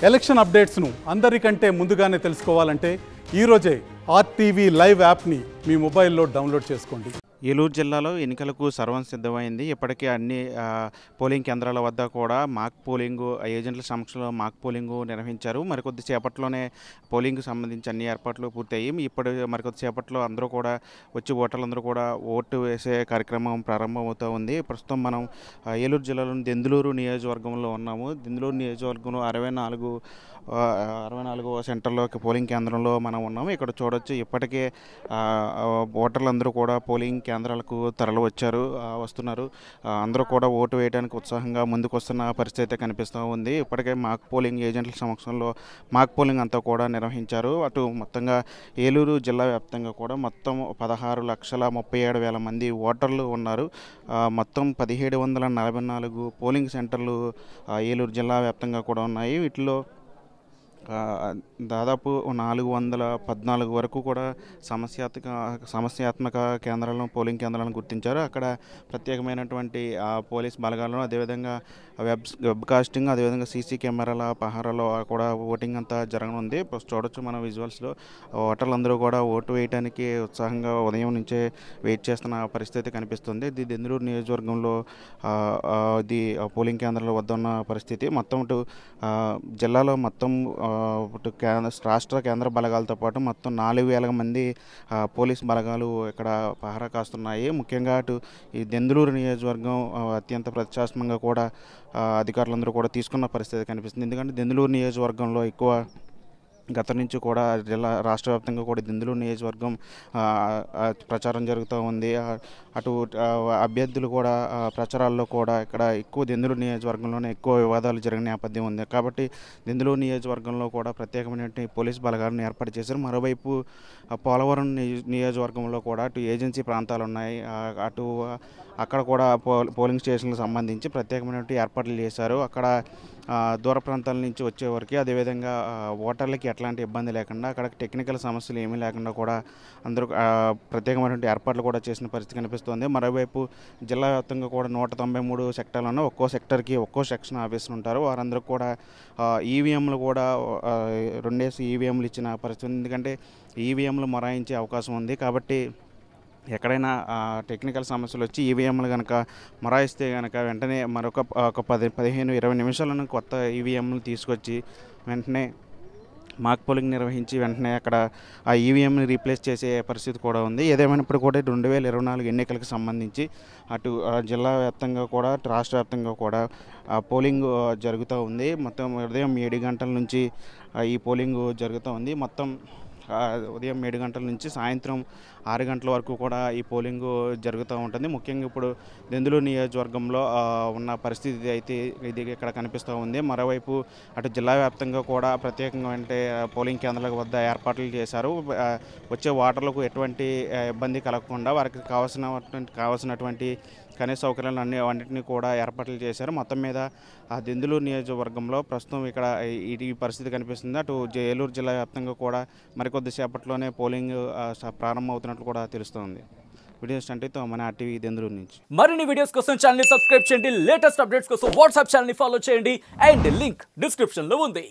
election అప్డేట్స్ను అందరికంటే ముందుగానే తెలుసుకోవాలంటే ఈరోజే ఆర్టీవీ లైవ్ యాప్ని మీ మొబైల్లో డౌన్లోడ్ చేసుకోండి ఏలూరు జిల్లాలో ఎన్నికలకు సర్వం సిద్ధమైంది ఇప్పటికే అన్ని ఆ, పోలింగ్ కేంద్రాల వద్ద కూడా మాక్ పోలింగ్ ఏజెంట్ల సమక్షంలో మాక్ పోలింగ్ నిర్వహించారు మరికొద్ది సేపట్లోనే పోలింగ్ సంబంధించి అన్ని ఏర్పాట్లు పూర్తయ్యాయి ఇప్పుడు మరికొద్ది సేపట్లో అందరూ కూడా వచ్చి ఓటర్లందరూ కూడా ఓటు వేసే కార్యక్రమం ప్రారంభమవుతూ ఉంది ప్రస్తుతం మనం ఆ, ఏలూరు జిల్లాలోని దెందులూరు నియోజకవర్గంలో ఉన్నాము దెందులూరు నియోజకవర్గంలో అరవై నాలుగు ఆ, అరవై నాలుగు సెంటర్లో పోలింగ్ కేంద్రంలో మనం ఉన్నాము ఇక్కడ చూడొచ్చు ఇప్పటికే ఆ, ఆ, ఓటర్లందరూ కూడా పోలింగ్ కేంద్రాలకు తరలి వచ్చారు ఆ, వస్తున్నారు ఆ, అందరూ కూడా ఓటు వేయడానికి ఉత్సాహంగా ముందుకు వస్తున్న పరిస్థితి కనిపిస్తూ ఉంది ఇప్పటికే మాక్ పోలింగ్ ఏజెంట్ల సమక్షంలో మాక్ పోలింగ్ అంతా కూడా నిర్వహించారు అటు మొత్తంగా ఏలూరు జిల్లా వ్యాప్తంగా కూడా మొత్తం పదహారు లక్షల ముప్పై ఏడు వేల మంది ఓటర్లు ఉన్నారు ఆ, మొత్తం పదిహేడు వందల నలభై నాలుగు పోలింగ్ సెంటర్లు ఆ, ఏలూరు జిల్లా వ్యాప్తంగా కూడా ఉన్నాయి వీటిలో ఆ, దాదాపు నాలుగు వందల పద్నాలుగు వరకు కూడా సమస్యాత్మక సమస్యాత్మక కేంద్రాలను పోలింగ్ కేంద్రాలను గుర్తించారు అక్కడ ప్రత్యేకమైనటువంటి ఆ, పోలీస్ బలగాలను అదేవిధంగా వెబ్ వెబ్ కాస్టింగ్ అదేవిధంగా సీసీ కెమెరాల పహారాలో కూడా ఓటింగ్ అంతా జరగనుంది ఇప్పుడు చూడొచ్చు మన విజువల్స్లో ఓటర్లందరూ కూడా ఓటు వేయడానికి ఉత్సాహంగా ఉదయం నుంచే వెయిట్ చేస్తున్న పరిస్థితి కనిపిస్తుంది ఇది దెందులూరు నియోజకవర్గంలో ఆ, ఆ, ఇది ఆ, పోలింగ్ కేంద్రాల వద్ద ఉన్న పరిస్థితి మొత్తం ఇటు ఆ, జిల్లాలో మొత్తం ఆ, ఇటు కేంద్ర రాష్ట్ర కేంద్ర బలగాలతో పాటు మొత్తం నాలుగు వేల మంది ఆ, పోలీస్ బలగాలు ఇక్కడ పహరా కాస్తున్నాయి ముఖ్యంగా అటు ఈ దెందులూరు నియోజకవర్గం ఆ, అత్యంత ప్రతిష్టాత్మకంగా కూడా ఆ, అధికారులందరూ కూడా తీసుకున్న పరిస్థితి కనిపిస్తుంది ఎందుకంటే దెందులూరు నియోజకవర్గంలో ఎక్కువ గత నుంచి కూడా జిల్లా రాష్ట్ర వ్యాప్తంగా కూడా దెందులూరు నియోజకవర్గం ఆ, ఆ, ప్రచారం జరుగుతూ ఉంది ఆ, అటు ఆ, అభ్యర్థులు కూడా ఆ, ప్రచారాల్లో కూడా ఇక్కడ ఎక్కువ దెందులూరు నియోజకవర్గంలోనే ఎక్కువ వివాదాలు జరిగిన నేపథ్యం ఉంది కాబట్టి దెందులూరు నియోజకవర్గంలో కూడా ప్రత్యేకమైనటువంటి పోలీస్ బలగాలను ఏర్పాటు చేశారు మరోవైపు ఆ, పోలవరం నియో- నియోజకవర్గంలో కూడా అటు ఏజెన్సీ ప్రాంతాలు ఉన్నాయి ఆ, అటు అక్కడ కూడా పో పోలింగ్ స్టేషన్లకు సంబంధించి ప్రత్యేకమైనటువంటి ఏర్పాట్లు చేశారు అక్కడ ఆ, దూర ప్రాంతాల నుంచి వచ్చేవరకు అదేవిధంగా ఆ, ఓటర్లకి ఎట్లాంటి ఇబ్బంది లేకుండా అక్కడ టెక్నికల్ సమస్యలు ఏమీ లేకుండా కూడా అందరూ ఆ, ప్రత్యేకమైనటువంటి ఏర్పాట్లు కూడా చేసిన పరిస్థితి కనిపిస్తుంది మరోవైపు జిల్లా వ్యాప్తంగా కూడా నూట తొంభై మూడు సెక్టార్లను ఒక్కో సెక్టర్కి ఒక్కో సెక్షన్ ఆఫీసులు ఉంటారు వారందరూ కూడా ఈవీఎంలు కూడా ఆ, రెండేసి ఈవీఎంలు ఇచ్చిన పరిస్థితి ఉంది ఎందుకంటే ఈవీఎంలు మొరాయించే అవకాశం ఉంది కాబట్టి ఎక్కడైనా ఆ, టెక్నికల్ సమస్యలు వచ్చి ఈవీఎంలు కనుక మొరాయిస్తే కనుక వెంటనే మరొక ఒక పది పదిహేను ఇరవై నిమిషాలను కొత్త ఈవీఎంలు తీసుకొచ్చి వెంటనే మాక్ పోలింగ్ నిర్వహించి వెంటనే అక్కడ ఆ ఈవీఎంని రీప్లేస్ చేసే పరిస్థితి కూడా ఉంది ఏదేమైనప్పుడు కూడా రెండు వేల ఇరవై నాలుగు ఎన్నికలకు సంబంధించి అటు ఆ, జిల్లా వ్యాప్తంగా కూడా అటు రాష్ట్ర వ్యాప్తంగా కూడా ఆ, పోలింగ్ ఆ, జరుగుతూ ఉంది మొత్తం ఉదయం ఏడు గంటల నుంచి ఆ, ఈ పోలింగ్ జరుగుతూ ఉంది మొత్తం ఆ, ఉదయం ఏడు గంటల నుంచి సాయంత్రం ఆరు గంటల వరకు కూడా ఈ పోలింగ్ జరుగుతూ ఉంటుంది ముఖ్యంగా ఇప్పుడు దెందులూరు నియోజకవర్గంలో ఆ, ఉన్న పరిస్థితి అయితే ఇది ఇక్కడ కనిపిస్తూ ఉంది మరోవైపు అటు జిల్లా వ్యాప్తంగా కూడా ప్రత్యేకంగా అంటే ఆ, పోలింగ్ కేంద్రాల వద్ద ఏర్పాట్లు చేశారు ఆ, వచ్చే ఓటర్లకు ఎటువంటి ఆ, ఇబ్బంది కలగకుండా వారికి కావాల్సిన కావాల్సినటువంటి కనీస సౌకర్యాలు అన్ని అన్నింటినీ కూడా ఏర్పాట్లు చేశారు మొత్తం మీద ఆ దెందులూరు నియోజకవర్గంలో ప్రస్తుతం ఇక్కడ ఈ- ఈ పరిస్థితి కనిపిస్తుంది అటు జ- ఏలూరు జిల్లా వ్యాప్తంగా కూడా మరికొద్ది సేపట్లోనే పోలింగ్ ఆ, స- ప్రారంభం అవుతున్నట్లు కూడా తెలుస్తోంది వీడియోస్ అంటే మన ఆర్టీవీ దెందులూరు నుంచి మరిన్ని వీడియోస్ కోసం ఛానల్ ని సబ్స్క్రైబ్ చేయండి లేటెస్ట్ అప్డేట్స్ కోసం వాట్సాప్ ఛానల్ ని ఫాలో చేయండి అండ్ లింక్ డిస్క్రిప్షన్ లో ఉంది